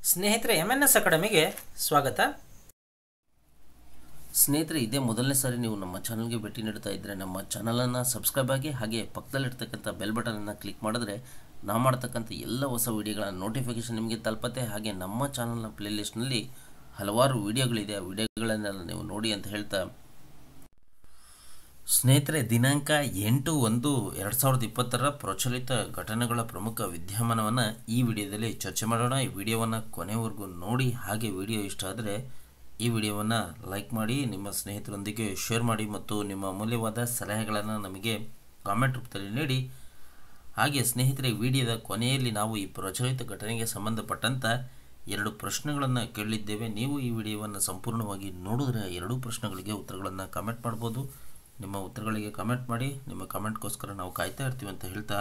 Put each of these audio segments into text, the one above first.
ಸ್ನೇಹಿತರೆ M N S ಅಕಾಡೆಮಿಗೆ ಸ್ವಾಗತ ಸ್ನೇಹಿತರೆ ಇದೇ ಮೊದಲನೇ ಸಾರಿ ನೀವು ನಮ್ಮ ಚಾನಲ್ಗೆ ಭೇಟಿ ನೀಡ್ತಾ ಇದ್ದರೆ ನಮ್ಮ ಚಾನಲನ್ನು ಸಬ್ಸ್ಕ್ರೈಬ್ ಆಗಿ ಹಾಗೆ ಪಕ್ಕದಲ್ಲಿರ್ತಕ್ಕಂಥ ಬೆಲ್ ಬಟನನ್ನು ಕ್ಲಿಕ್ ಮಾಡಿದ್ರೆ ನಾವು ಮಾಡ್ತಕ್ಕಂಥ ಎಲ್ಲ ಹೊಸ ವಿಡಿಯೋಗಳ ನೋಟಿಫಿಕೇಷನ್ ನಿಮಗೆ ತಲುಪತ್ತೆ ಹಾಗೆ ನಮ್ಮ ಚಾನಲ್ನ ಪ್ಲೇಲಿಸ್ಟ್ನಲ್ಲಿ ಹಲವಾರು ವಿಡಿಯೋಗಳಿದೆ ಆ ವಿಡಿಯೋಗಳನ್ನೆಲ್ಲ ನೀವು ನೋಡಿ ಅಂತ ಹೇಳ್ತಾ ಸ್ನೇಹಿತರೆ ದಿನಾಂಕ ಎಂಟು ಒಂದು ಎರಡು ಸಾವಿರದ ಇಪ್ಪತ್ತರ ಪ್ರಚಲಿತ ಘಟನೆಗಳ ಪ್ರಮುಖ ವಿದ್ಯಮಾನವನ್ನು ಈ ವಿಡಿಯೋದಲ್ಲಿ ಚರ್ಚೆ ಮಾಡೋಣ ಈ ವಿಡಿಯೋವನ್ನು ಕೊನೆವರೆಗೂ ನೋಡಿ ಹಾಗೆ ವಿಡಿಯೋ ಇಷ್ಟ ಆದರೆ ಈ ವಿಡಿಯೋವನ್ನು ಲೈಕ್ ಮಾಡಿ ನಿಮ್ಮ ಸ್ನೇಹಿತರೊಂದಿಗೆ ಶೇರ್ ಮಾಡಿ ಮತ್ತು ನಿಮ್ಮ ಅಮೂಲ್ಯವಾದ ಸಲಹೆಗಳನ್ನು ನಮಗೆ ಕಾಮೆಂಟ್ ರೂಪದಲ್ಲಿ ನೀಡಿ ಹಾಗೆ ಸ್ನೇಹಿತರೆ ಈ ವಿಡಿಯೋದ ಕೊನೆಯಲ್ಲಿ ನಾವು ಈ ಪ್ರಚಲಿತ ಘಟನೆಗೆ ಸಂಬಂಧಪಟ್ಟಂಥ ಎರಡು ಪ್ರಶ್ನೆಗಳನ್ನು ಕೇಳಿದ್ದೇವೆ ನೀವು ಈ ವಿಡಿಯೋವನ್ನು ಸಂಪೂರ್ಣವಾಗಿ ನೋಡಿದ್ರೆ ಎರಡೂ ಪ್ರಶ್ನೆಗಳಿಗೆ ಉತ್ತರಗಳನ್ನು ಕಮೆಂಟ್ ಮಾಡ್ಬೋದು ನಿಮ್ಮ ಉತ್ತರಗಳಿಗೆ ಕಮೆಂಟ್ ಮಾಡಿ ನಿಮ್ಮ ಕಮೆಂಟ್ಗೋಸ್ಕರ ನಾವು ಕಾಯ್ತಾ ಇರ್ತೀವಿ ಅಂತ ಹೇಳ್ತಾ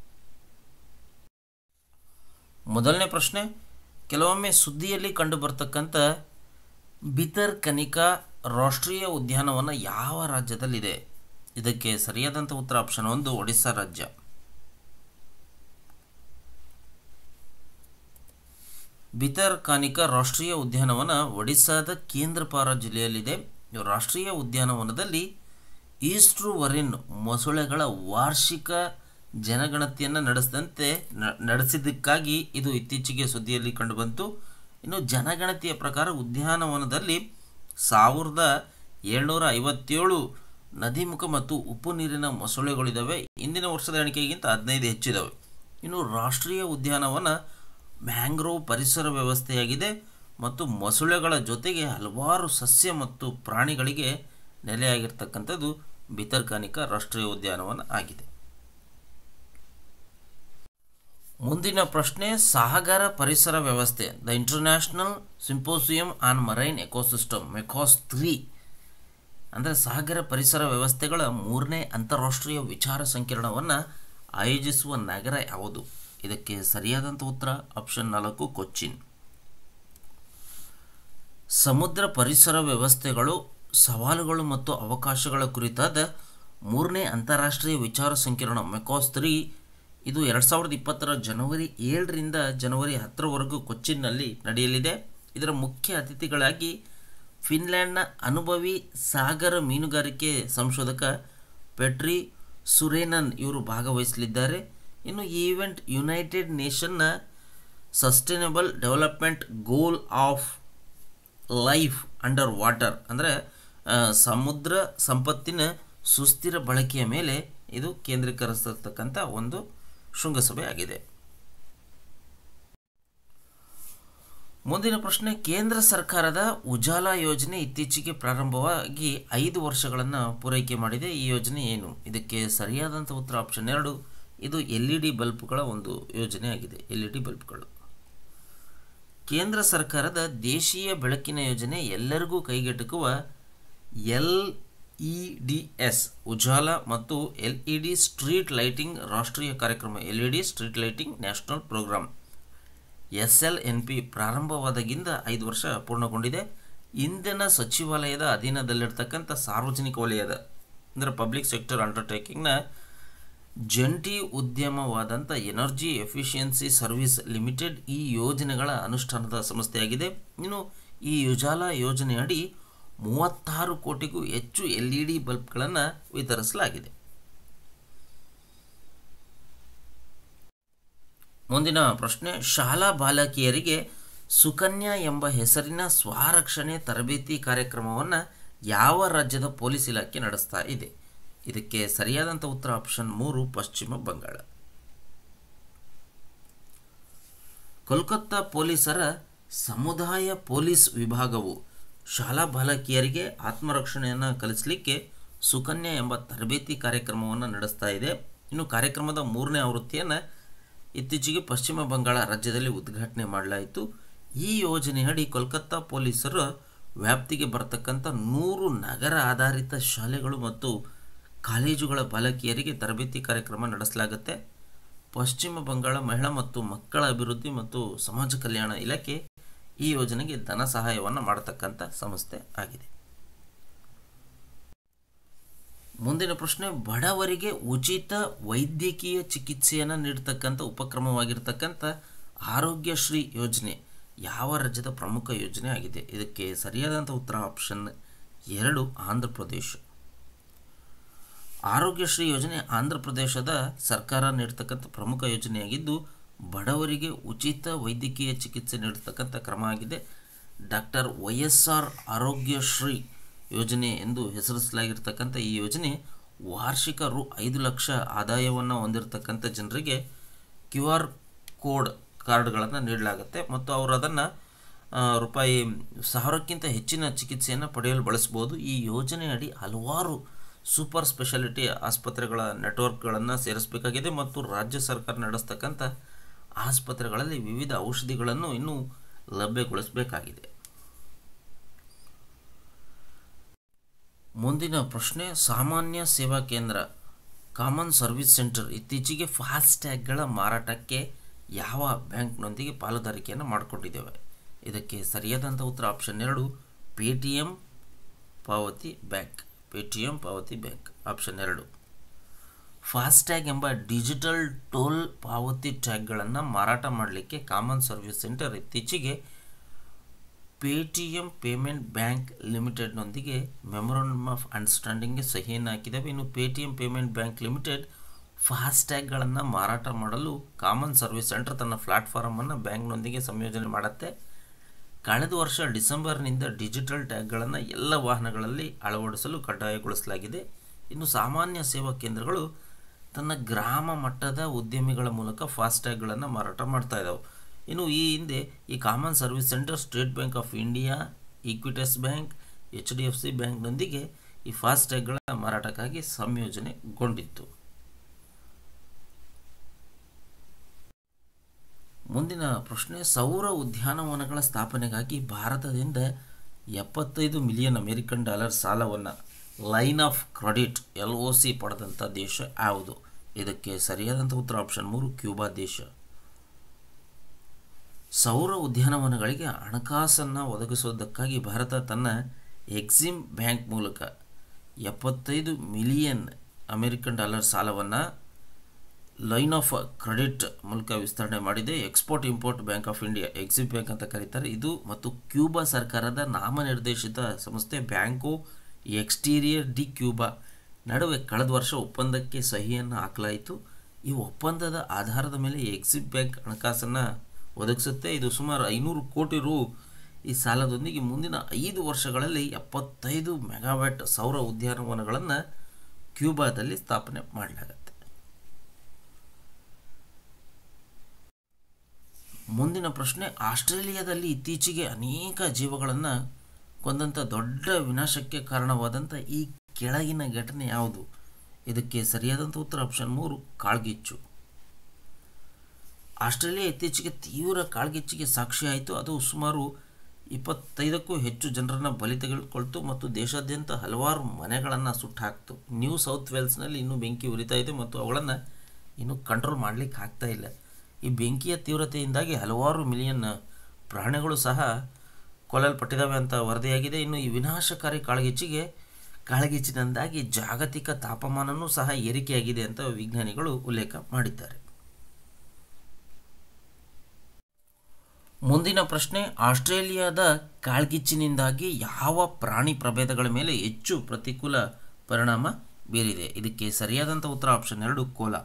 ಮೊದಲನೇ ಪ್ರಶ್ನೆ ಕೆಲವೊಮ್ಮೆ ಸುದ್ದಿಯಲ್ಲಿ ಕಂಡು ಬರ್ತಕ್ಕಂಥ ಬಿತರ್ ಕನಿಕಾ ರಾಷ್ಟ್ರೀಯ ಉದ್ಯಾನವನ ಯಾವ ರಾಜ್ಯದಲ್ಲಿದೆ ಇದಕ್ಕೆ ಸರಿಯಾದಂಥ ಉತ್ತರ ಆಪ್ಷನ್ ಒಂದು ಒಡಿಸ್ಸಾ ರಾಜ್ಯ ಬಿತರ್ ಕಾನಿಕಾ ರಾಷ್ಟ್ರೀಯ ಉದ್ಯಾನವನ ಒಡಿಸ್ಸಾದ ಕೇಂದ್ರಪಾರ ಜಿಲ್ಲೆಯಲ್ಲಿದೆ ಈ ರಾಷ್ಟ್ರೀಯ ಉದ್ಯಾನವನದಲ್ಲಿ ಈಸ್ಟ್ರುವರಿನ್ ಮೊಸಳೆಗಳ ವಾರ್ಷಿಕ ಜನಗಣತಿಯನ್ನು ನಡೆಸಿದಂತೆ ನ- ನಡೆಸಿದ್ದಕ್ಕಾಗಿ ಇದು ಇತ್ತೀಚೆಗೆ ಸುದ್ದಿಯಲ್ಲಿ ಕಂಡುಬಂತು ಇನ್ನು ಜನಗಣತಿಯ ಪ್ರಕಾರ ಉದ್ಯಾನವನದಲ್ಲಿ ಸಾವಿರದ ಏಳ್ನೂರ ಐವತ್ತೇಳು ನದಿಮುಖ ಮತ್ತು ಉಪ್ಪು ನೀರಿನ ಮೊಸಳೆಗಳಿದ್ದಾವೆ ಇಂದಿನ ವರ್ಷದ ಎಣಿಕೆಗಿಂತ ಹದಿನೈದು ಹೆಚ್ಚಿದ್ದಾವೆ ಇನ್ನು ರಾಷ್ಟ್ರೀಯ ಉದ್ಯಾನವನ ಮ್ಯಾಂಗ್ರೋವ್ ಪರಿಸರ ವ್ಯವಸ್ಥೆಯಾಗಿದೆ ಮತ್ತು ಮೊಸಳೆಗಳ ಜೊತೆಗೆ ಹಲವಾರು ಸಸ್ಯ ಮತ್ತು ಪ್ರಾಣಿಗಳಿಗೆ ನೆಲೆಯಾಗಿರ್ತಕ್ಕಂಥದ್ದು ಬಿತರ್ಕಾನಿಕಾ ರಾಷ್ಟ್ರೀಯ ಉದ್ಯಾನವನ ಆಗಿದೆ ಮುಂದಿನ ಪ್ರಶ್ನೆ ಸಾಗರ ಪರಿಸರ ವ್ಯವಸ್ಥೆ the international symposium on marine ecosystem MECOS three ಅಂದರೆ ಸಾಗರ ಪರಿಸರ ವ್ಯವಸ್ಥೆಗಳ ಮೂರನೇ ಅಂತಾರಾಷ್ಟ್ರೀಯ ವಿಚಾರ ಸಂಕಿರಣವನ್ನು ಆಯೋಜಿಸುವ ನಗರ ಯಾವುದು ಇದಕ್ಕೆ ಸರಿಯಾದಂಥ ಉತ್ತರ ಆಪ್ಷನ್ ನಾಲ್ಕು ಕೊಚ್ಚಿನ್ ಸಮುದ್ರ ಪರಿಸರ ವ್ಯವಸ್ಥೆಗಳು ಸವಾಲುಗಳು ಮತ್ತು ಅವಕಾಶಗಳ ಕುರಿತಾದ ಮೂರನೇ ಅಂತಾರಾಷ್ಟ್ರೀಯ ವಿಚಾರ ಸಂಕಿರಣ ಮೆಕಾಸ್ ತ್ರೀ ಇದು ಎರಡು ಸಾವಿರದ ಇಪ್ಪತ್ತರ ಜನವರಿ ಏಳರಿಂದ ಜನವರಿ ಹತ್ತರವರೆಗೂ ಕೊಚ್ಚಿನ್ನಲ್ಲಿ ನಡೆಯಲಿದೆ ಇದರ ಮುಖ್ಯ ಅತಿಥಿಗಳಾಗಿ ಫಿನ್ಲ್ಯಾಂಡ್ನ ಅನುಭವಿ ಸಾಗರ ಮೀನುಗಾರಿಕೆ ಸಂಶೋಧಕ ಪೆಟ್ರಿ ಸುರೇನನ್ ಇವರು ಭಾಗವಹಿಸಲಿದ್ದಾರೆ ಇನ್ನು ಈ ಈವೆಂಟ್ ಯುನೈಟೆಡ್ ನೇಷನ್ನ sustainable development goal of life under water ಅಂದರೆ ಸಮುದ್ರ ಸಂಪತ್ತಿನ ಸುಸ್ಥಿರ ಬಳಕೆಯ ಮೇಲೆ ಇದು ಕೇಂದ್ರೀಕರಿಸಿರ್ತಕ್ಕಂಥ ಒಂದು ಶೃಂಗಸಭೆ ಆಗಿದೆ ಮುಂದಿನ ಪ್ರಶ್ನೆ ಕೇಂದ್ರ ಸರ್ಕಾರದ ಉಜಾಲ ಯೋಜನೆ ಇತ್ತೀಚೆಗೆ ಪ್ರಾರಂಭವಾಗಿ ಐದು ವರ್ಷಗಳನ್ನು ಪೂರೈಕೆ ಮಾಡಿದೆ ಈ ಯೋಜನೆ ಏನು ಇದಕ್ಕೆ ಸರಿಯಾದಂಥ ಉತ್ತರ ಆಪ್ಷನ್ ಎರಡು ಇದು ಎಲ್ ಇ ಡಿ ಬಲ್ಬ್ಗಳ ಒಂದು ಯೋಜನೆ ಆಗಿದೆ ಎಲ್ ಇ ಡಿ ಬಲ್ಬ್ಗಳು ಕೇಂದ್ರ ಸರ್ಕಾರದ ದೇಶೀಯ ಬೆಳಕಿನ ಯೋಜನೆ ಎಲ್ಲರಿಗೂ ಕೈಗೆಟುಕುವ L E D S Ujala ಮತ್ತು L E D street lighting ರಾಷ್ಟ್ರೀಯ ಕಾರ್ಯಕ್ರಮ L E D street lighting national programme S L N P ಪ್ರಾರಂಭವಾದಾಗಿಂದ ಐದು ವರ್ಷ ಪೂರ್ಣಗೊಂಡಿದೆ ಇಂಧನ ಸಚಿವಾಲಯದ ಅಧೀನದಲ್ಲಿರ್ತಕ್ಕಂಥ ಸಾರ್ವಜನಿಕ ವಲಯದ ಅಂದರೆ ಪಬ್ಲಿಕ್ ಸೆಕ್ಟರ್ ಅಂಡರ್ಟೇಕಿಂಗ್ನ ಜಂಟಿ ಉದ್ಯಮವಾದಂಥ ಎನರ್ಜಿ ಎಫಿಷಿಯನ್ಸಿ ಸರ್ವಿಸ್ ಲಿಮಿಟೆಡ್ ಈ ಯೋಜನೆಗಳ ಅನುಷ್ಠಾನದ ಸಂಸ್ಥೆಯಾಗಿದೆ ಇನ್ನು ಈ ಉಜಾಲ ಯೋಜನೆಯಡಿ ಮೂವತ್ತಾರು ಕೋಟಿಗೂ ಹೆಚ್ಚು ಎಲ್ ಇ ಡಿ ಬಲ್ಬ್ಗಳನ್ನು ವಿತರಿಸಲಾಗಿದೆ ಮುಂದಿನ ಪ್ರಶ್ನೆ ಶಾಲಾ ಬಾಲಕಿಯರಿಗೆ ಸುಕನ್ಯಾ ಎಂಬ ಹೆಸರಿನ ಸ್ವರಕ್ಷಣೆ ತರಬೇತಿ ಕಾರ್ಯಕ್ರಮವನ್ನು ಯಾವ ರಾಜ್ಯದ ಪೊಲೀಸ್ ಇಲಾಖೆ ನಡೆಸ್ತಾ ಇದೆ ಇದಕ್ಕೆ ಸರಿಯಾದಂಥ ಉತ್ತರ ಆಪ್ಷನ್ ಮೂರು ಪಶ್ಚಿಮ ಬಂಗಾಳ ಕೋಲ್ಕತ್ತಾ ಪೊಲೀಸರ ಸಮುದಾಯ ಪೊಲೀಸ್ ವಿಭಾಗವು ಶಾಲಾ ಬಾಲಕಿಯರಿಗೆ ಆತ್ಮರಕ್ಷಣೆಯನ್ನು ಕಲಿಸಲಿಕ್ಕೆ ಸುಕನ್ಯಾ ಎಂಬ ತರಬೇತಿ ಕಾರ್ಯಕ್ರಮವನ್ನು ನಡೆಸ್ತಾ ಇದೆ ಇನ್ನು ಕಾರ್ಯಕ್ರಮದ ಮೂರನೇ ಆವೃತ್ತಿಯನ್ನು ಇತ್ತೀಚೆಗೆ ಪಶ್ಚಿಮ ಬಂಗಾಳ ರಾಜ್ಯದಲ್ಲಿ ಉದ್ಘಾಟನೆ ಮಾಡಲಾಯಿತು ಈ ಯೋಜನೆಯಡಿ ಕೋಲ್ಕತ್ತಾ ಪೊಲೀಸರ ವ್ಯಾಪ್ತಿಗೆ ಬರತಕ್ಕಂಥ ನೂರು ನಗರ ಆಧಾರಿತ ಶಾಲೆಗಳು ಮತ್ತು ಕಾಲೇಜುಗಳ ಬಾಲಕಿಯರಿಗೆ ತರಬೇತಿ ಕಾರ್ಯಕ್ರಮ ನಡೆಸಲಾಗುತ್ತೆ ಪಶ್ಚಿಮ ಬಂಗಾಳ ಮಹಿಳಾ ಮತ್ತು ಮಕ್ಕಳ ಅಭಿವೃದ್ಧಿ ಮತ್ತು ಸಮಾಜ ಕಲ್ಯಾಣ ಇಲಾಖೆ ಈ ಯೋಜನೆಗೆ ಧನ ಸಹಾಯವನ್ನು ಮಾಡತಕ್ಕಂಥ ಸಂಸ್ಥೆ ಆಗಿದೆ ಮುಂದಿನ ಪ್ರಶ್ನೆ ಬಡವರಿಗೆ ಉಚಿತ ವೈದ್ಯಕೀಯ ಚಿಕಿತ್ಸೆಯನ್ನು ನೀಡತಕ್ಕಂಥ ಉಪಕ್ರಮವಾಗಿರ್ತಕ್ಕಂಥ ಆರೋಗ್ಯಶ್ರೀ ಯೋಜನೆ ಯಾವ ರಾಜ್ಯದ ಪ್ರಮುಖ ಯೋಜನೆ ಆಗಿದೆ ಇದಕ್ಕೆ ಸರಿಯಾದಂಥ ಉತ್ತರ ಆಪ್ಷನ್ ಎರಡು ಆಂಧ್ರ ಪ್ರದೇಶ ಆರೋಗ್ಯಶ್ರೀ ಯೋಜನೆ ಆಂಧ್ರ ಪ್ರದೇಶದ ಸರ್ಕಾರ ನೀಡ್ತಕ್ಕಂಥ ಪ್ರಮುಖ ಯೋಜನೆಯಾಗಿದ್ದು ಬಡವರಿಗೆ ಉಚಿತ ವೈದ್ಯಕೀಯ ಚಿಕಿತ್ಸೆ ನೀಡತಕ್ಕಂಥ ಕ್ರಮ ಆಗಿದೆ doctor Y S R Aarogyasri ಯೋಜನೆ ಎಂದು ಹೆಸರಿಸಲಾಗಿರ್ತಕ್ಕಂಥ ಈ ಯೋಜನೆ ವಾರ್ಷಿಕ ರು ಐದು ಲಕ್ಷ ಆದಾಯವನ್ನು ಹೊಂದಿರತಕ್ಕಂಥ ಜನರಿಗೆ ಕ್ಯೂ ಆರ್ ಕೋಡ್ ಕಾರ್ಡ್ಗಳನ್ನು ನೀಡಲಾಗುತ್ತೆ ಮತ್ತು ಅವರು ಅದನ್ನು ರೂಪಾಯಿ ಸಾವಿರಕ್ಕಿಂತ ಹೆಚ್ಚಿನ ಚಿಕಿತ್ಸೆಯನ್ನು ಪಡೆಯಲು ಬಳಸ್ಬೋದು ಈ ಯೋಜನೆಯಡಿ ಹಲವಾರು ಸೂಪರ್ ಸ್ಪೆಷಾಲಿಟಿ ಆಸ್ಪತ್ರೆಗಳ ನೆಟ್ವರ್ಕ್ಗಳನ್ನು ಸೇರಿಸಬೇಕಾಗಿದೆ ಮತ್ತು ರಾಜ್ಯ ಸರ್ಕಾರ ನಡೆಸ್ತಕ್ಕಂಥ ಆಸ್ಪತ್ರೆಗಳಲ್ಲಿ ವಿವಿಧ ಔಷಧಿಗಳನ್ನು ಇನ್ನೂ ಲಭ್ಯಗೊಳಿಸಬೇಕಾಗಿದೆ ಮುಂದಿನ ಪ್ರಶ್ನೆ ಸಾಮಾನ್ಯ ಸೇವಾ ಕೇಂದ್ರ ಕಾಮನ್ ಸರ್ವಿಸ್ ಸೆಂಟರ್ ಇತ್ತೀಚೆಗೆ ಫಾಸ್ಟ್ಯಾಗ್ಗಳ ಮಾರಾಟಕ್ಕೆ ಯಾವ ಬ್ಯಾಂಕ್ನೊಂದಿಗೆ ಪಾಲುದಾರಿಕೆಯನ್ನು ಮಾಡಿಕೊಂಡಿದ್ದೇವೆ ಇದಕ್ಕೆ ಸರಿಯಾದಂಥ ಉತ್ತರ ಆಪ್ಷನ್ ಎರಡು ಪೇ ಟಿ ಎಮ್ ಪಾವತಿ ಬ್ಯಾಂಕ್ ಪೇ ಟಿ ಎಮ್ ಪಾವತಿ ಬ್ಯಾಂಕ್ ಆಪ್ಷನ್ ಎರಡು ಫಾಸ್ಟ್ಯಾಗ್ ಎಂಬ ಡಿಜಿಟಲ್ ಟೋಲ್ ಪಾವತಿ ಟ್ಯಾಗ್ಗಳನ್ನು ಮಾರಾಟ ಮಾಡಲಿಕ್ಕೆ ಕಾಮನ್ ಸರ್ವಿಸ್ ಸೆಂಟರ್ ಇತ್ತೀಚೆಗೆ ಪೇಟಿಎಂ ಪೇಮೆಂಟ್ ಬ್ಯಾಂಕ್ ಲಿಮಿಟೆಡ್ನೊಂದಿಗೆ ಮೆಮೊರಂಡಮ್ ಆಫ್ ಅಂಡರ್ಸ್ಟ್ಯಾಂಡಿಂಗ್ಗೆ ಸಹಿಯನ್ನು ಹಾಕಿದ್ದಾವೆ ಇನ್ನು ಪೇಟಿಎಂ ಪೇಮೆಂಟ್ ಬ್ಯಾಂಕ್ ಲಿಮಿಟೆಡ್ ಫಾಸ್ಟ್ಯಾಗ್ಗಳನ್ನು ಮಾರಾಟ ಮಾಡಲು ಕಾಮನ್ ಸರ್ವಿಸ್ ಸೆಂಟರ್ ತನ್ನ ಪ್ಲಾಟ್ಫಾರ್ಮನ್ನು ಬ್ಯಾಂಕ್ನೊಂದಿಗೆ ಸಂಯೋಜನೆ ಮಾಡುತ್ತೆ ಕಳೆದ ವರ್ಷ ಡಿಸೆಂಬರ್ನಿಂದ ಡಿಜಿಟಲ್ ಟ್ಯಾಗ್ಗಳನ್ನು ಎಲ್ಲ ವಾಹನಗಳಲ್ಲಿ ಅಳವಡಿಸಲು ಕಡ್ಡಾಯಗೊಳಿಸಲಾಗಿದೆ ಇನ್ನು ಸಾಮಾನ್ಯ ಸೇವಾ ಕೇಂದ್ರಗಳು ತನ್ನ ಗ್ರಾಮ ಮಟ್ಟದ ಉದ್ಯಮಿಗಳ ಮೂಲಕ ಫಾಸ್ಟ್ಯಾಗ್ಗಳನ್ನು ಮಾರಾಟ ಮಾಡ್ತಾ ಇದ್ದಾವೆ ಇನ್ನು ಈ ಹಿಂದೆ ಈ common service centre State Bank of India Equitas bank H D F C ಬ್ಯಾಂಕ್ನೊಂದಿಗೆ ಈ ಫಾಸ್ಟ್ಯಾಗ್ಗಳ ಮಾರಾಟಕ್ಕಾಗಿ ಸಂಯೋಜನೆಗೊಂಡಿತ್ತು ಮುಂದಿನ ಪ್ರಶ್ನೆ ಸೌರ ಉದ್ಯಾನವನಗಳ ಸ್ಥಾಪನೆಗಾಗಿ ಭಾರತದಿಂದ ಎಪ್ಪತ್ತೈದು ಮಿಲಿಯನ್ ಅಮೆರಿಕನ್ ಡಾಲರ್ ಸಾಲವನ್ನು line of credit L O C ಪಡೆದಂಥ ದೇಶ ಯಾವುದು ಇದಕ್ಕೆ ಸರಿಯಾದಂಥ ಉತ್ತರ ಆಪ್ಷನ್ ಮೂರು ಕ್ಯೂಬಾ ದೇಶ ಸೌರ ಉದ್ಯಾನವನಗಳಿಗೆ ಹಣಕಾಸನ್ನು ಒದಗಿಸುವುದಕ್ಕಾಗಿ ಭಾರತ ತನ್ನ ಎಕ್ಸಿಮ್ ಬ್ಯಾಂಕ್ ಮೂಲಕ ಎಪ್ಪತ್ತೈದು ಮಿಲಿಯನ್ ಅಮೆರಿಕನ್ ಡಾಲರ್ ಸಾಲವನ್ನು ಲೈನ್ ಆಫ್ ಕ್ರೆಡಿಟ್ ಮೂಲಕ ವಿಸ್ತರಣೆ ಮಾಡಿದೆ export import bank of India EXIM bank ಅಂತ ಕರೀತಾರೆ ಇದು ಮತ್ತು ಕ್ಯೂಬಾ ಸರ್ಕಾರದ ನಾಮನಿರ್ದೇಶಿತ ಸಂಸ್ಥೆ ಬ್ಯಾಂಕು ಎಕ್ಸ್ಟೀರಿಯರ್ ಡಿ ಕ್ಯೂಬಾ ನಡುವೆ ಕಳೆದ ವರ್ಷ ಒಪ್ಪಂದಕ್ಕೆ ಸಹಿಯನ್ನು ಹಾಕಲಾಯಿತು ಈ ಒಪ್ಪಂದದ ಆಧಾರದ ಮೇಲೆ ಎಕ್ಸಿಮ್ ಬ್ಯಾಂಕ್ ಹಣಕಾಸನ್ನು ಒದಗಿಸುತ್ತೆ ಇದು ಸುಮಾರು ಐನೂರು ಕೋಟಿ ರು ಈ ಸಾಲದೊಂದಿಗೆ ಮುಂದಿನ ಐದು ವರ್ಷಗಳಲ್ಲಿ ಎಪ್ಪತ್ತೈದು ಮೆಗಾವ್ಯಾಟ್ ಸೌರ ಉದ್ಯಾನವನಗಳನ್ನು ಕ್ಯೂಬಾದಲ್ಲಿ ಸ್ಥಾಪನೆ ಮಾಡಲಾಗುತ್ತೆ ಮುಂದಿನ ಪ್ರಶ್ನೆ ಆಸ್ಟ್ರೇಲಿಯಾದಲ್ಲಿ ಇತ್ತೀಚೆಗೆ ಅನೇಕ ಜೀವಗಳನ್ನು ಕೊಂದಂಥ ದೊಡ್ಡ ವಿನಾಶಕ್ಕೆ ಕಾರಣವಾದಂಥ ಈ ಕೆಳಗಿನ ಘಟನೆ ಯಾವುದು ಇದಕ್ಕೆ ಸರಿಯಾದಂಥ ಉತ್ತರ ಆಪ್ಷನ್ ಮೂರು ಕಾಳ್ಗಿಚ್ಚು ಆಸ್ಟ್ರೇಲಿಯಾ ಇತ್ತೀಚೆಗೆ ತೀವ್ರ ಕಾಳ್ಗಿಚ್ಚಿಗೆ ಸಾಕ್ಷಿಯಾಯಿತು ಅದು ಸುಮಾರು ಇಪ್ಪತ್ತೈದಕ್ಕೂ ಹೆಚ್ಚು ಜನರನ್ನು ಬಲಿ ತೆಗೆದುಕೊಳ್ತು ಮತ್ತು ದೇಶಾದ್ಯಂತ ಹಲವಾರು ಮನೆಗಳನ್ನು ಸುಟ್ಟಾಕ್ತು ನ್ಯೂ ಸೌತ್ ವೇಲ್ಸ್ನಲ್ಲಿ ಇನ್ನೂ ಬೆಂಕಿ ಉರಿತಾ ಇದೆ ಮತ್ತು ಅವುಗಳನ್ನು ಇನ್ನೂ ಕಂಟ್ರೋಲ್ ಮಾಡಲಿಕ್ಕೆ ಆಗ್ತಾ ಇಲ್ಲ ಈ ಬೆಂಕಿಯ ತೀವ್ರತೆಯಿಂದಾಗಿ ಹಲವಾರು ಮಿಲಿಯನ್ ಪ್ರಾಣಿಗಳು ಸಹ ಕೊಲ್ಲಲ್ಪಟ್ಟಿದ್ದಾವೆ ಅಂತ ವರದಿಯಾಗಿದೆ ಇನ್ನು ಈ ವಿನಾಶಕಾರಿ ಕಾಳ್ಗಿಚ್ಚಿಗೆ ಕಾಳ್ಗಿಚ್ಚಿನಿಂದಾಗಿ ಜಾಗತಿಕ ತಾಪಮಾನವೂ ಸಹ ಏರಿಕೆಯಾಗಿದೆ ಅಂತ ವಿಜ್ಞಾನಿಗಳು ಉಲ್ಲೇಖ ಮಾಡಿದ್ದಾರೆ ಮುಂದಿನ ಪ್ರಶ್ನೆ ಆಸ್ಟ್ರೇಲಿಯಾದ ಕಾಳ್ಗಿಚ್ಚಿನಿಂದಾಗಿ ಯಾವ ಪ್ರಾಣಿ ಪ್ರಭೇದಗಳ ಮೇಲೆ ಹೆಚ್ಚು ಪ್ರತಿಕೂಲ ಪರಿಣಾಮ ಬೀರಿದೆ ಇದಕ್ಕೆ ಸರಿಯಾದಂಥ ಉತ್ತರ ಆಪ್ಷನ್ ಎರಡು ಕೋಲ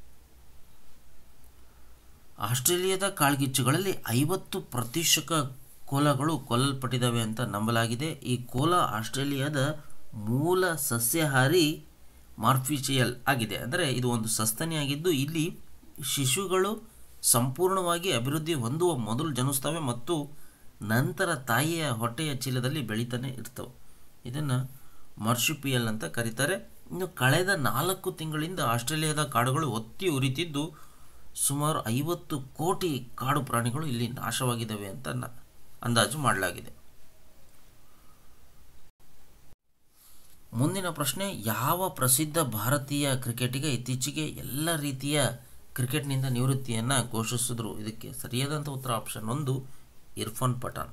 ಆಸ್ಟ್ರೇಲಿಯಾದ ಕಾಳ್ಗಿಚ್ಚುಗಳಲ್ಲಿ ಐವತ್ತು ಪ್ರತಿಶತ ಕೋಲಗಳು ಕೊಲ್ಲಲ್ಪಟ್ಟಿದ್ದಾವೆ ಅಂತ ನಂಬಲಾಗಿದೆ ಈ ಕೋಲ ಆಸ್ಟ್ರೇಲಿಯಾದ ಮೂಲ ಸಸ್ಯಾಹಾರಿ ಮಾರ್ಫಿಚಿಯಲ್ ಆಗಿದೆ ಅಂದರೆ ಇದು ಒಂದು ಸಸ್ತನಿಯಾಗಿದ್ದು ಇಲ್ಲಿ ಶಿಶುಗಳು ಸಂಪೂರ್ಣವಾಗಿ ಅಭಿವೃದ್ಧಿ ಹೊಂದುವ ಮೊದಲು ಜನಿಸ್ತವೆ ಮತ್ತು ನಂತರ ತಾಯಿಯ ಹೊಟ್ಟೆಯ ಚೀಲದಲ್ಲಿ ಬೆಳೀತಾನೆ ಇರ್ತವೆ ಇದನ್ನು ಮರ್ಷಿಪಿಯಲ್ ಅಂತ ಕರೀತಾರೆ ಇನ್ನು ಕಳೆದ ನಾಲ್ಕು ತಿಂಗಳಿಂದ ಆಸ್ಟ್ರೇಲಿಯಾದ ಕಾಡುಗಳು ಒತ್ತಿ ಉರಿತಿದ್ದು ಸುಮಾರು ಐವತ್ತು ಕೋಟಿ ಕಾಡು ಪ್ರಾಣಿಗಳು ಇಲ್ಲಿ ನಾಶವಾಗಿದ್ದಾವೆ ಅಂತ ನ- ಅಂದಾಜು ಮಾಡಲಾಗಿದೆ ಮುಂದಿನ ಪ್ರಶ್ನೆ ಯಾವ ಪ್ರಸಿದ್ಧ ಭಾರತೀಯ ಕ್ರಿಕೆಟಿಗ ಇತ್ತೀಚೆಗೆ ಎಲ್ಲ ರೀತಿಯ ಕ್ರಿಕೆಟ್ನಿಂದ ನಿವೃತ್ತಿಯನ್ನು ಘೋಷಿಸಿದ್ರು ಇದಕ್ಕೆ ಸರಿಯಾದಂಥ ಉತ್ತರ ಆಪ್ಷನ್ ಒಂದು ಇರ್ಫಾನ್ ಪಠಾಣ್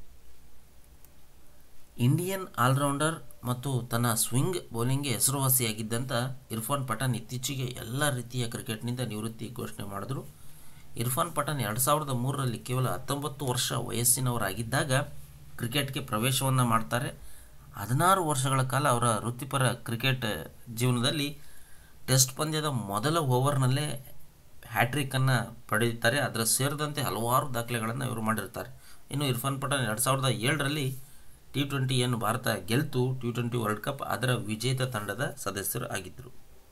ಇಂಡಿಯನ್ ಆಲ್ರೌಂಡರ್ ಮತ್ತು ತನ್ನ ಸ್ವಿಂಗ್ ಬೌಲಿಂಗ್ಗೆ ಹೆಸರುವಾಸಿಯಾಗಿದ್ದಂಥ ಇರ್ಫಾನ್ ಪಠಾಣ್ ಇತ್ತೀಚೆಗೆ ಎಲ್ಲ ರೀತಿಯ ಕ್ರಿಕೆಟ್ನಿಂದ ನಿವೃತ್ತಿ ಘೋಷಣೆ ಮಾಡಿದ್ರು ಇರ್ಫಾನ್ ಪಠಾಣ್ ಎರಡು ಸಾವಿರದ ಮೂರರಲ್ಲಿ ಕೇವಲ ಹತ್ತೊಂಬತ್ತು ವರ್ಷ ವಯಸ್ಸಿನವರಾಗಿದ್ದಾಗ ಕ್ರಿಕೆಟ್ಗೆ ಪ್ರವೇಶವನ್ನು ಮಾಡ್ತಾರೆ ಹದಿನಾರು ವರ್ಷಗಳ ಕಾಲ ಅವರ ವೃತ್ತಿಪರ ಕ್ರಿಕೆಟ್ ಜೀವನದಲ್ಲಿ ಟೆಸ್ಟ್ ಪಂದ್ಯದ ಮೊದಲ ಓವರ್ನಲ್ಲೇ ಹ್ಯಾಟ್ರಿಕ್ಕನ್ನು ಪಡೆಯುತ್ತಾರೆ ಅದರ ಸೇರಿದಂತೆ ಹಲವಾರು ದಾಖಲೆಗಳನ್ನು ಇವರು ಮಾಡಿರ್ತಾರೆ ಇನ್ನು ಇರ್ಫಾನ್ ಪಠಾಣ್ ಎರಡು ಸಾವಿರದ ಏಳರಲ್ಲಿ ಟಿ ಟ್ವೆಂಟಿಯನ್ನು ಭಾರತ ಗೆಲ್ತು ಟಿ ಟ್ವೆಂಟಿ ವರ್ಲ್ಡ್ ಕಪ್ ಅದರ ವಿಜೇತ ತಂಡದ ಸದಸ್ಯರು ಆಗಿದ್ದರು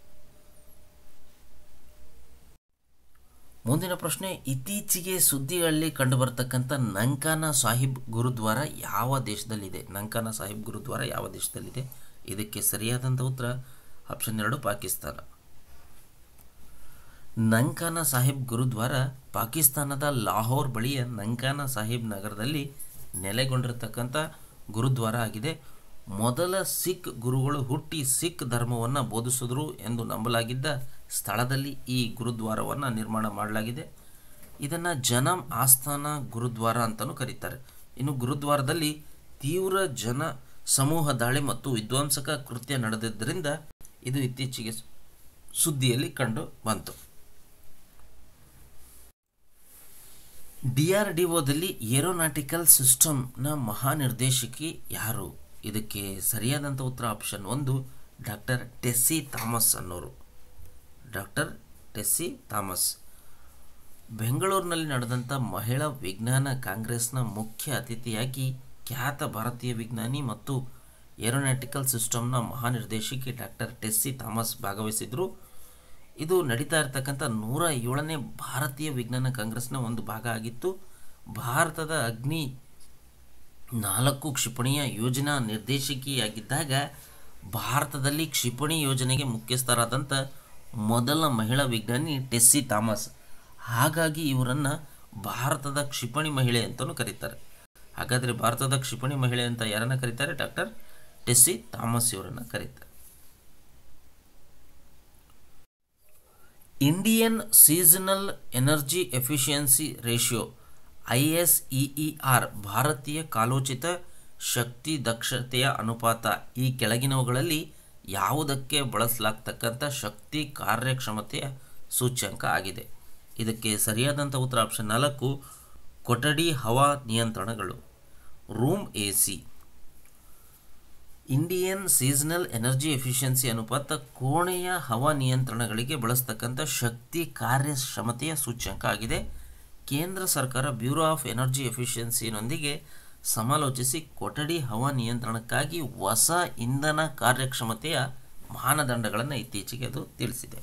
ಮುಂದಿನ ಪ್ರಶ್ನೆ ಇತ್ತೀಚೆಗೆ ಸುದ್ದಿಗಳಲ್ಲಿ ಕಂಡುಬರ್ತಕ್ಕಂಥ ನಂಕಾನ ಸಾಹಿಬ್ ಗುರುದ್ವಾರ ಯಾವ ದೇಶದಲ್ಲಿದೆ ನಂಕಾನ ಸಾಹಿಬ್ ಗುರುದ್ವಾರ ಯಾವ ದೇಶದಲ್ಲಿದೆ ಇದಕ್ಕೆ ಸರಿಯಾದಂಥ ಉತ್ತರ ಆಪ್ಷನ್ ಎರಡು ಪಾಕಿಸ್ತಾನ ನಂಕಾನ ಸಾಹಿಬ್ ಗುರುದ್ವಾರ ಪಾಕಿಸ್ತಾನದ ಲಾಹೋರ್ ಬಳಿಯ ನಂಕಾನ ಸಾಹಿಬ್ ನಗರದಲ್ಲಿ ನೆಲೆಗೊಂಡಿರತಕ್ಕಂಥ ಗುರುದ್ವಾರ ಆಗಿದೆ ಮೊದಲ ಸಿಖ್ ಗುರುಗಳು ಹುಟ್ಟಿ ಸಿಖ್ ಧರ್ಮವನ್ನು ಬೋಧಿಸಿದ್ರು ಎಂದು ನಂಬಲಾಗಿದ್ದ ಸ್ಥಳದಲ್ಲಿ ಈ ಗುರುದ್ವಾರವನ್ನು ನಿರ್ಮಾಣ ಮಾಡಲಾಗಿದೆ ಇದನ್ನು ಜನಮ್ ಆಸ್ಥಾನ ಗುರುದ್ವಾರ ಅಂತಲೂ ಕರೀತಾರೆ ಇನ್ನು ಗುರುದ್ವಾರದಲ್ಲಿ ತೀವ್ರ ಜನ ಸಮೂಹ ದಾಳಿ ಮತ್ತು ವಿಧ್ವಂಸಕ ಕೃತ್ಯ ನಡೆದಿದ್ದರಿಂದ ಇದು ಇತ್ತೀಚೆಗೆ ಸುದ್ದಿಯಲ್ಲಿ ಕಂಡು ಬಂತು ಡಿ ಆರ್ ಡಿ ಒದಲ್ಲಿ ಏರೋನಾಟಿಕಲ್ ಸಿಸ್ಟಮ್ನ ಮಹಾನಿರ್ದೇಶಕಿ ಯಾರು ಇದಕ್ಕೆ ಸರಿಯಾದಂಥ ಉತ್ತರ ಆಪ್ಷನ್ ಒಂದು ಡಾಕ್ಟರ್ ಟೆಸ್ಸಿ ಥಾಮಸ್ ಅನ್ನೋರು ಡಾಕ್ಟರ್ ಟೆಸ್ಸಿ ಥಾಮಸ್ ಬೆಂಗಳೂರಿನಲ್ಲಿ ನಡೆದಂಥ ಮಹಿಳಾ ವಿಜ್ಞಾನ ಕಾಂಗ್ರೆಸ್ನ ಮುಖ್ಯ ಅತಿಥಿಯಾಗಿ ಖ್ಯಾತ ಭಾರತೀಯ ವಿಜ್ಞಾನಿ ಮತ್ತು ಏರೋನಾಟಿಕಲ್ ಸಿಸ್ಟಮ್ನ ಮಹಾನಿರ್ದೇಶಕಿ ಡಾಕ್ಟರ್ ಟೆಸ್ಸಿ ಥಾಮಸ್ ಭಾಗವಹಿಸಿದರು ಇದು ನಡೀತಾ ಇರತಕ್ಕಂಥ ನೂರ ಏಳನೇ ಭಾರತೀಯ ವಿಜ್ಞಾನ ಕಾಂಗ್ರೆಸ್ನ ಒಂದು ಭಾಗ ಆಗಿತ್ತು ಭಾರತದ ಅಗ್ನಿ ನಾಲ್ಕು ಕ್ಷಿಪಣಿಯ ಯೋಜನಾ ನಿರ್ದೇಶಕಿಯಾಗಿದ್ದಾಗ ಭಾರತದಲ್ಲಿ ಕ್ಷಿಪಣಿ ಯೋಜನೆಗೆ ಮುಖ್ಯಸ್ಥರಾದಂಥ ಮೊದಲ ಮಹಿಳಾ ವಿಜ್ಞಾನಿ ಟೆಸ್ಸಿ ಥಾಮಸ್ ಹಾಗಾಗಿ ಇವರನ್ನು ಭಾರತದ ಕ್ಷಿಪಣಿ ಮಹಿಳೆ ಅಂತಲೂ ಕರೀತಾರೆ ಹಾಗಾದರೆ ಭಾರತದ ಕ್ಷಿಪಣಿ ಮಹಿಳೆ ಅಂತ ಯಾರನ್ನು ಕರೀತಾರೆ ಡಾಕ್ಟರ್ ಟೆಸ್ಸಿ ಥಾಮಸ್ ಇವರನ್ನು ಕರೀತಾರೆ Indian seasonal energy efficiency ratio I S E E R ಭಾರತೀಯ ಕಾಲೋಚಿತ ಶಕ್ತಿ ದಕ್ಷತೆಯ ಅನುಪಾತ ಈ ಕೆಳಗಿನವುಗಳಲ್ಲಿ ಯಾವುದಕ್ಕೆ ಬಳಸಲಾಗ್ತಕ್ಕಂಥ ಶಕ್ತಿ ಕಾರ್ಯಕ್ಷಮತೆಯ ಸೂಚ್ಯಂಕ ಆಗಿದೆ ಇದಕ್ಕೆ ಸರಿಯಾದಂಥ ಉತ್ತರ ಆಪ್ಷನ್ ನಾಲ್ಕು ಕೊಠಡಿ ಹವಾ ನಿಯಂತ್ರಣಗಳು room A C Indian seasonal energy efficiency ಅನುಪಾತ ಕೋಣೆಯ ಹವಾ ನಿಯಂತ್ರಣಗಳಿಗೆ ಬಳಸ್ತಕ್ಕಂಥ ಶಕ್ತಿ ಕಾರ್ಯಕ್ಷಮತೆಯ ಸೂಚ್ಯಂಕ ಆಗಿದೆ ಕೇಂದ್ರ ಸರ್ಕಾರ ಬ್ಯೂರೋ ಆಫ್ ಎನರ್ಜಿ ಎಫಿಷಿಯನ್ಸಿನೊಂದಿಗೆ ಸಮಾಲೋಚಿಸಿ ಕೊಠಡಿ ಹವಾ ನಿಯಂತ್ರಣಕ್ಕಾಗಿ ಹೊಸ ಇಂಧನ ಕಾರ್ಯಕ್ಷಮತೆಯ ಮಾನದಂಡಗಳನ್ನು ಇತ್ತೀಚೆಗೆ ಅದು ತಿಳಿಸಿದೆ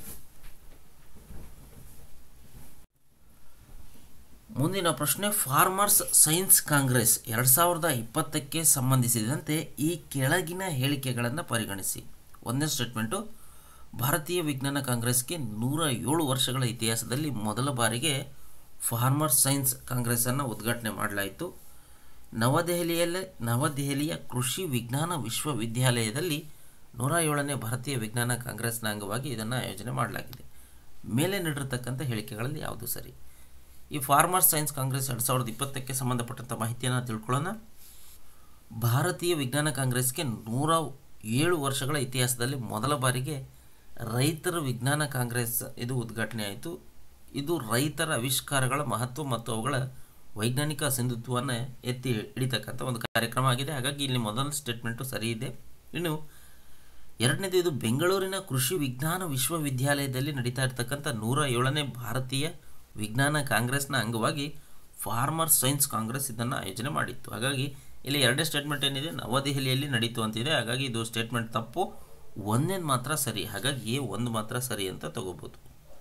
ಮುಂದಿನ ಪ್ರಶ್ನೆ ಫಾರ್ಮರ್ಸ್ ಸೈನ್ಸ್ ಕಾಂಗ್ರೆಸ್ ಎರಡು ಸಾವಿರದ ಇಪ್ಪತ್ತಕ್ಕೆ ಸಂಬಂಧಿಸಿದಂತೆ ಈ ಕೆಳಗಿನ ಹೇಳಿಕೆಗಳನ್ನು ಪರಿಗಣಿಸಿ ಒಂದನೇ ಸ್ಟೇಟ್ಮೆಂಟು ಭಾರತೀಯ ವಿಜ್ಞಾನ ಕಾಂಗ್ರೆಸ್ಗೆ ನೂರ ಏಳು ವರ್ಷಗಳ ಇತಿಹಾಸದಲ್ಲಿ ಮೊದಲ ಬಾರಿಗೆ ಫಾರ್ಮರ್ಸ್ ಸೈನ್ಸ್ ಕಾಂಗ್ರೆಸ್ಸನ್ನು ಉದ್ಘಾಟನೆ ಮಾಡಲಾಯಿತು ನವದೆಹಲಿಯಲ್ಲೇ ನವದೆಹಲಿಯ ಕೃಷಿ ವಿಜ್ಞಾನ ವಿಶ್ವವಿದ್ಯಾಲಯದಲ್ಲಿ ನೂರ ಏಳನೇ ಭಾರತೀಯ ವಿಜ್ಞಾನ ಕಾಂಗ್ರೆಸ್ನ ಅಂಗವಾಗಿ ಇದನ್ನು ಆಯೋಜನೆ ಮಾಡಲಾಗಿದೆ ಮೇಲೆ ನೀಡಿರತಕ್ಕಂಥ ಹೇಳಿಕೆಗಳಲ್ಲಿ ಯಾವುದು ಸರಿ ಈ ಫಾರ್ಮರ್ಸ್ ಸೈನ್ಸ್ ಕಾಂಗ್ರೆಸ್ ಎರಡು ಸಾವಿರದ ಇಪ್ಪತ್ತಕ್ಕೆ ಸಂಬಂಧಪಟ್ಟಂಥ ಮಾಹಿತಿಯನ್ನು ತಿಳ್ಕೊಳ್ಳೋಣ ಭಾರತೀಯ ವಿಜ್ಞಾನ ಕಾಂಗ್ರೆಸ್ಗೆ ನೂರ ಏಳು ವರ್ಷಗಳ ಇತಿಹಾಸದಲ್ಲಿ ಮೊದಲ ಬಾರಿಗೆ ರೈತರ ವಿಜ್ಞಾನ ಕಾಂಗ್ರೆಸ್ ಇದು ಉದ್ಘಾಟನೆ ಆಯಿತು ಇದು ರೈತರ ಆವಿಷ್ಕಾರಗಳ ಮಹತ್ವ ಮತ್ತು ಅವುಗಳ ವೈಜ್ಞಾನಿಕ ಸಿಂಧುತ್ವವನ್ನು ಎತ್ತಿ ಹಿಡಿತಕ್ಕಂಥ ಒಂದು ಕಾರ್ಯಕ್ರಮ ಆಗಿದೆ ಹಾಗಾಗಿ ಇಲ್ಲಿ ಮೊದಲ ಸ್ಟೇಟ್ಮೆಂಟು ಸರಿ ಇದೆ ಇನ್ನು ಎರಡನೇದು ಇದು ಬೆಂಗಳೂರಿನ ಕೃಷಿ ವಿಜ್ಞಾನ ವಿಶ್ವವಿದ್ಯಾಲಯದಲ್ಲಿ ನಡೀತಾ ಇರತಕ್ಕಂಥ ನೂರ ಏಳನೇ ಭಾರತೀಯ ವಿಜ್ಞಾನ ಕಾಂಗ್ರೆಸ್ನ ಅಂಗವಾಗಿ ಫಾರ್ಮರ್ ಸೈನ್ಸ್ ಕಾಂಗ್ರೆಸ್ ಇದನ್ನು ಆಯೋಜನೆ ಮಾಡಿತ್ತು ಹಾಗಾಗಿ ಇಲ್ಲಿ ಎರಡೇ ಸ್ಟೇಟ್ಮೆಂಟ್ ಏನಿದೆ ನವದೆಹಲಿಯಲ್ಲಿ ನಡೀತು ಅಂತಿದೆ ಹಾಗಾಗಿ ಇದು ಸ್ಟೇಟ್ಮೆಂಟ್ ತಪ್ಪು ಒಂದೇದು ಮಾತ್ರ ಸರಿ ಹಾಗಾಗಿ ಎ ಒಂದು ಮಾತ್ರ ಸರಿ ಅಂತ ತಗೋಬೋದು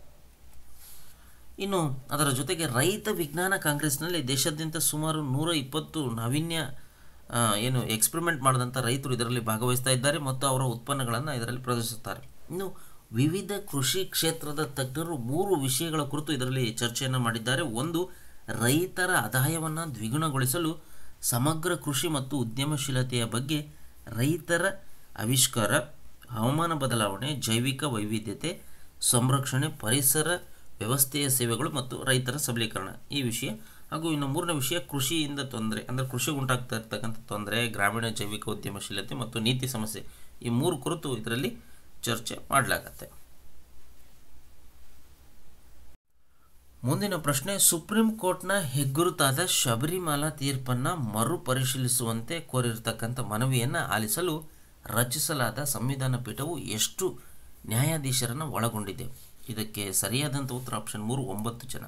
ಇನ್ನು ಅದರ ಜೊತೆಗೆ ರೈತ ವಿಜ್ಞಾನ ಕಾಂಗ್ರೆಸ್ನಲ್ಲಿ ದೇಶಾದ್ಯಂತ ಸುಮಾರು ನೂರ ಇಪ್ಪತ್ತು ನಾವೀನ್ಯ ಆ, ಏನು ಎಕ್ಸ್ಪರಿಮೆಂಟ್ ಮಾಡಿದಂಥ ರೈತರು ಇದರಲ್ಲಿ ಭಾಗವಹಿಸ್ತಾ ಇದ್ದಾರೆ ಮತ್ತು ಅವರ ಉತ್ಪನ್ನಗಳನ್ನು ಇದರಲ್ಲಿ ಪ್ರದರ್ಶಿಸುತ್ತಾರೆ ಇನ್ನು ವಿವಿಧ ಕೃಷಿ ಕ್ಷೇತ್ರದ ತಜ್ಞರು ಮೂರು ವಿಷಯಗಳ ಕುರಿತು ಇದರಲ್ಲಿ ಚರ್ಚೆಯನ್ನು ಮಾಡಿದ್ದಾರೆ ಒಂದು ರೈತರ ಆದಾಯವನ್ನು ದ್ವಿಗುಣಗೊಳಿಸಲು ಸಮಗ್ರ ಕೃಷಿ ಮತ್ತು ಉದ್ಯಮಶೀಲತೆಯ ಬಗ್ಗೆ ರೈತರ ಆವಿಷ್ಕಾರ ಹವಾಮಾನ ಬದಲಾವಣೆ ಜೈವಿಕ ವೈವಿಧ್ಯತೆ ಸಂರಕ್ಷಣೆ ಪರಿಸರ ವ್ಯವಸ್ಥೆಯ ಸೇವೆಗಳು ಮತ್ತು ರೈತರ ಸಬಲೀಕರಣ ಈ ವಿಷಯ ಹಾಗೂ ಇನ್ನು ಮೂರನೇ ವಿಷಯ ಕೃಷಿಯಿಂದ ತೊಂದರೆ ಅಂದರೆ ಕೃಷಿಗೆ ಉಂಟಾಗ್ತಾ ಇರ್ತಕ್ಕಂಥ ತೊಂದರೆ ಗ್ರಾಮೀಣ ಜೈವಿಕ ಉದ್ಯಮಶೀಲತೆ ಮತ್ತು ನೀತಿ ಸಮಸ್ಯೆ ಈ ಮೂರು ಕುರಿತು ಇದರಲ್ಲಿ ಚರ್ಚೆ ಮಾಡಲಾಗತ್ತೆ ಮುಂದಿನ ಪ್ರಶ್ನೆ ಸುಪ್ರೀಂ ಕೋರ್ಟ್ನ ಹೆಗ್ಗುರುತಾದ ಶಬರಿಮಾಲಾ ತೀರ್ಪನ್ನು ಮರುಪರಿಶೀಲಿಸುವಂತೆ ಕೋರಿರ್ತಕ್ಕಂಥ ಮನವಿಯನ್ನು ಆಲಿಸಲು ರಚಿಸಲಾದ ಸಂವಿಧಾನ ಪೀಠವು ಎಷ್ಟು ನ್ಯಾಯಾಧೀಶರನ್ನು ಒಳಗೊಂಡಿದೆ ಇದಕ್ಕೆ ಸರಿಯಾದಂಥ ಉತ್ತರ ಆಪ್ಷನ್ ಮೂರು ಒಂಬತ್ತು ಜನ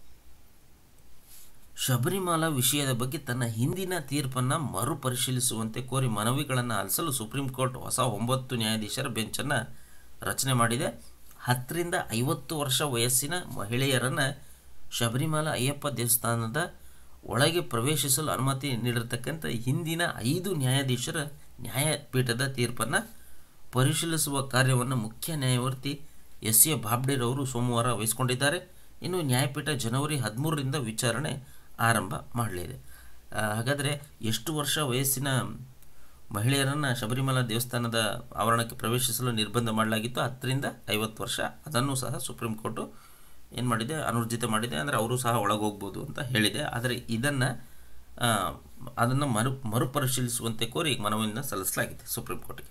ಶಬರಿಮಾಲಾ ವಿಷಯದ ಬಗ್ಗೆ ತನ್ನ ಹಿಂದಿನ ತೀರ್ಪನ್ನು ಮರುಪರಿಶೀಲಿಸುವಂತೆ ಕೋರಿ ಮನವಿಗಳನ್ನು ಆಲಿಸಲು ಸುಪ್ರೀಂ ಕೋರ್ಟ್ ಹೊಸ ಒಂಬತ್ತು ನ್ಯಾಯಾಧೀಶರ ಬೆಂಚನ್ನು ರಚನೆ ಮಾಡಿದೆ ಹತ್ತರಿಂದ ಐವತ್ತು ವರ್ಷ ವಯಸ್ಸಿನ ಮಹಿಳೆಯರನ್ನು ಶಬರಿಮಲಾ ಅಯ್ಯಪ್ಪ ದೇವಸ್ಥಾನದ ಒಳಗೆ ಪ್ರವೇಶಿಸಲು ಅನುಮತಿ ನೀಡಿರ್ತಕ್ಕಂಥ ಹಿಂದಿನ ಐದು ನ್ಯಾಯಾಧೀಶರ ನ್ಯಾಯಪೀಠದ ತೀರ್ಪನ್ನು ಪರಿಶೀಲಿಸುವ ಕಾರ್ಯವನ್ನು ಮುಖ್ಯ ನ್ಯಾಯಮೂರ್ತಿ ಎಸ್ ಎ ಬಾಬ್ಡೆರವರು ಸೋಮವಾರ ವಹಿಸಿಕೊಂಡಿದ್ದಾರೆ ಇನ್ನು ನ್ಯಾಯಪೀಠ ಜನವರಿ ಹದಿಮೂರರಿಂದ ವಿಚಾರಣೆ ಆರಂಭ ಮಾಡಲಿದೆ ಆ, ಹಾಗಾದರೆ ಎಷ್ಟು ವರ್ಷ ವಯಸ್ಸಿನ ಮಹಿಳೆಯರನ್ನು ಶಬರಿಮಲಾ ದೇವಸ್ಥಾನದ ಆವರಣಕ್ಕೆ ಪ್ರವೇಶಿಸಲು ನಿರ್ಬಂಧ ಮಾಡಲಾಗಿತ್ತು ಹತ್ತರಿಂದ ಐವತ್ತು ವರ್ಷ ಅದನ್ನು ಸಹ ಸುಪ್ರೀಂ ಕೋರ್ಟು ಏನು ಮಾಡಿದೆ ಅನುರ್ಜಿತ ಮಾಡಿದೆ ಅಂದರೆ ಅವರು ಸಹ ಒಳಗೋಗ್ಬೋದು ಅಂತ ಹೇಳಿದೆ ಆದರೆ ಇದನ್ನು ಅದನ್ನು ಮರು ಮರುಪರಿಶೀಲಿಸುವಂತೆ ಕೋರಿ ಈಗ ಮನವಿಯನ್ನು ಸಲ್ಲಿಸಲಾಗಿದೆ ಸುಪ್ರೀಂ ಕೋರ್ಟ್ಗೆ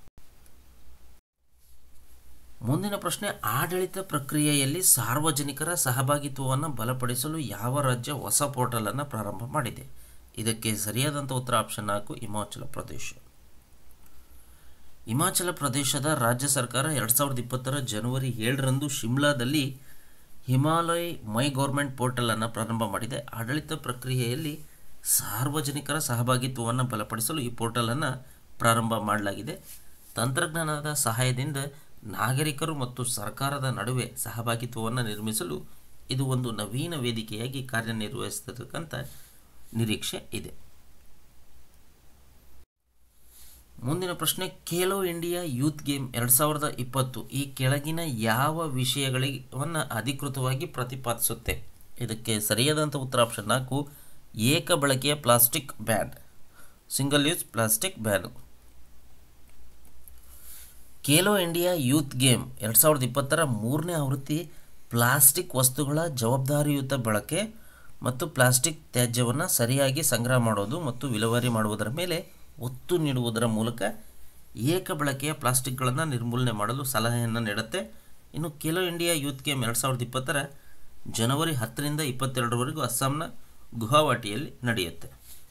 ಮುಂದಿನ ಪ್ರಶ್ನೆ ಆಡಳಿತ ಪ್ರಕ್ರಿಯೆಯಲ್ಲಿ ಸಾರ್ವಜನಿಕರ ಸಹಭಾಗಿತ್ವವನ್ನು ಬಲಪಡಿಸಲು ಯಾವ ರಾಜ್ಯ ಹೊಸ ಪೋರ್ಟಲನ್ನು ಪ್ರಾರಂಭ ಮಾಡಿದೆ ಇದಕ್ಕೆ ಸರಿಯಾದಂಥ ಉತ್ತರ ಆಪ್ಷನ್ ನಾಲ್ಕು ಹಿಮಾಚಲ ಪ್ರದೇಶ ಹಿಮಾಚಲ ಪ್ರದೇಶದ ರಾಜ್ಯ ಸರ್ಕಾರ ಎರಡು ಸಾವಿರದ ಇಪ್ಪತ್ತರ ಜನವರಿ ಏಳರಂದು ಶಿಮ್ಲಾದಲ್ಲಿ ಹಿಮಾಲಯ್ ಮೈ ಗೌರ್ಮೆಂಟ್ ಪೋರ್ಟಲನ್ನು ಪ್ರಾರಂಭ ಮಾಡಿದೆ ಆಡಳಿತ ಪ್ರಕ್ರಿಯೆಯಲ್ಲಿ ಸಾರ್ವಜನಿಕರ ಸಹಭಾಗಿತ್ವವನ್ನು ಬಲಪಡಿಸಲು ಈ ಪೋರ್ಟಲನ್ನು ಪ್ರಾರಂಭ ಮಾಡಲಾಗಿದೆ ತಂತ್ರಜ್ಞಾನದ ಸಹಾಯದಿಂದ ನಾಗರಿಕರು ಮತ್ತು ಸರ್ಕಾರದ ನಡುವೆ ಸಹಭಾಗಿತ್ವವನ್ನು ನಿರ್ಮಿಸಲು ಇದು ಒಂದು ನವೀನ ವೇದಿಕೆಯಾಗಿ ಕಾರ್ಯನಿರ್ವಹಿಸತಕ್ಕಂಥ ನಿರೀಕ್ಷೆ ಇದೆ ಮುಂದಿನ ಪ್ರಶ್ನೆ ಖೇಲೋ ಇಂಡಿಯಾ ಯೂತ್ ಗೇಮ್ ಎರಡು ಸಾವಿರದ ಇಪ್ಪತ್ತು ಈ ಕೆಳಗಿನ ಯಾವ ವಿಷಯಗಳನ್ನು ಅಧಿಕೃತವಾಗಿ ಪ್ರತಿಪಾದಿಸುತ್ತೆ ಇದಕ್ಕೆ ಸರಿಯಾದಂಥ ಉತ್ತರ ಆಪ್ಷನ್ ನಾಲ್ಕು ಏಕ ಬಳಕೆಯ plastic ban single use plastic ban Khelo India youth game ಎರಡು ಸಾವಿರದ ಇಪ್ಪತ್ತರ ಮೂರನೇ ಆವೃತ್ತಿ ಪ್ಲಾಸ್ಟಿಕ್ ವಸ್ತುಗಳ ಜವಾಬ್ದಾರಿಯುತ ಬಳಕೆ ಮತ್ತು ಪ್ಲಾಸ್ಟಿಕ್ ತ್ಯಾಜ್ಯವನ್ನು ಸರಿಯಾಗಿ ಸಂಗ್ರಹ ಮಾಡೋದು ಮತ್ತು ವಿಲೇವಾರಿ ಮಾಡುವುದರ ಮೇಲೆ ಒತ್ತು ನೀಡುವುದರ ಮೂಲಕ ಏಕ ಬಳಕೆಯ ಪ್ಲಾಸ್ಟಿಕ್ಗಳನ್ನು ನಿರ್ಮೂಲನೆ ಮಾಡಲು ಸಲಹೆಯನ್ನು ನೀಡುತ್ತೆ ಇನ್ನು ಖೇಲೋ ಇಂಡಿಯಾ ಯೂತ್ ಗೇಮ್ ಎರಡು ಸಾವಿರದ ಇಪ್ಪತ್ತರ ಜನವರಿ ಹತ್ತರಿಂದ ಇಪ್ಪತ್ತೆರಡರವರೆಗೂ ಅಸ್ಸಾಂನ ಗುವಾಹಟಿಯಲ್ಲಿ ನಡೆಯುತ್ತೆ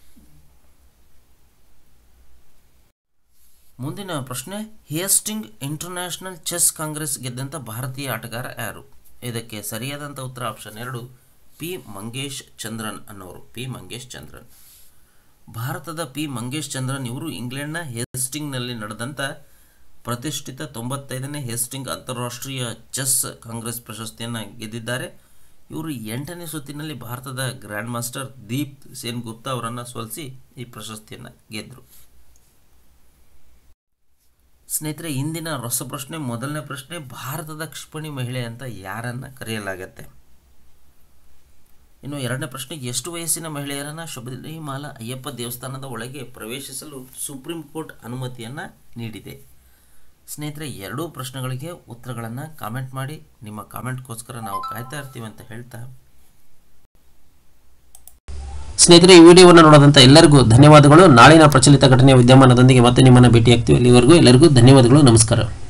ಮುಂದಿನ ಪ್ರಶ್ನೆ ಹೇಸ್ಟಿಂಗ್ ಇಂಟರ್ನ್ಯಾಷನಲ್ ಚೆಸ್ ಕಾಂಗ್ರೆಸ್ ಗೆದ್ದಂಥ ಭಾರತೀಯ ಆಟಗಾರ ಯಾರು ಇದಕ್ಕೆ ಸರಿಯಾದಂಥ ಉತ್ತರ ಆಪ್ಷನ್ ಎರಡು ಪಿ ಮಂಗೇಶ್ ಚಂದ್ರನ್ ಅನ್ನೋರು ಪಿ ಮಂಗೇಶ್ ಚಂದ್ರನ್ ಭಾರತದ ಪಿ ಮಂಗೇಶ್ ಚಂದ್ರನ್ ಇವರು ಇಂಗ್ಲೆಂಡ್ನ ಹೇಸ್ಟಿಂಗ್ನಲ್ಲಿ ನಡೆದಂಥ ಪ್ರತಿಷ್ಠಿತ ತೊಂಬತ್ತೈದನೇ ಹೇಸ್ಟಿಂಗ್ ಅಂತಾರಾಷ್ಟ್ರೀಯ ಚೆಸ್ ಕಾಂಗ್ರೆಸ್ ಪ್ರಶಸ್ತಿಯನ್ನು ಗೆದ್ದಿದ್ದಾರೆ ಇವರು ಎಂಟನೇ ಸುತ್ತಿನಲ್ಲಿ ಭಾರತದ ಗ್ರ್ಯಾಂಡ್ ಮಾಸ್ಟರ್ ದೀಪ್ ಸೇನ್ ಗುಪ್ತಾ ಅವರನ್ನು ಸೋಲಿಸಿ ಈ ಪ್ರಶಸ್ತಿಯನ್ನು ಗೆದ್ದರು ಸ್ನೇಹಿತರೆ ಇಂದಿನ ರಸಪ್ರಶ್ನೆ ಮೊದಲನೇ ಪ್ರಶ್ನೆ ಭಾರತದ ಕ್ಷಿಪಣಿ ಮಹಿಳೆ ಅಂತ ಯಾರನ್ನು ಕರೆಯಲಾಗತ್ತೆ ಇನ್ನು ಎರಡನೇ ಪ್ರಶ್ನೆ ಎಷ್ಟು ವಯಸ್ಸಿನ ಮಹಿಳೆಯರನ್ನು ಶಬರಿಮಾಲಾ ಅಯ್ಯಪ್ಪ ದೇವಸ್ಥಾನದ ಒಳಗೆ ಪ್ರವೇಶಿಸಲು ಸುಪ್ರೀಂ ಕೋರ್ಟ್ ಅನುಮತಿಯನ್ನು ನೀಡಿದೆ ಸ್ನೇಹಿತರೆ ಎರಡೂ ಪ್ರಶ್ನೆಗಳಿಗೆ ಉತ್ತರಗಳನ್ನು ಕಾಮೆಂಟ್ ಮಾಡಿ ನಿಮ್ಮ ಕಾಮೆಂಟ್ಗೋಸ್ಕರ ನಾವು ಕಾಯ್ತಾ ಇರ್ತೀವಿ ಅಂತ ಹೇಳ್ತಾ ಸ್ನೇಹಿತರೆ ಈ ವಿಡಿಯೋವನ್ನು ನೋಡೋದಂತ ಎಲ್ಲರಿಗೂ ಧನ್ಯವಾದಗಳು ನಾಳಿನ ಪ್ರಚಲಿತ ಘಟನೆಯ ವಿದ್ಯಮಾನದೊಂದಿಗೆ ಮತ್ತೆ ನಿಮ್ಮನ್ನು ಭೇಟಿಯಾಗ್ತೀವಿ ಅಲ್ಲಿವರೆಗೂ ಎಲ್ಲರಿಗೂ ಧನ್ಯವಾದಗಳು ನಮಸ್ಕಾರ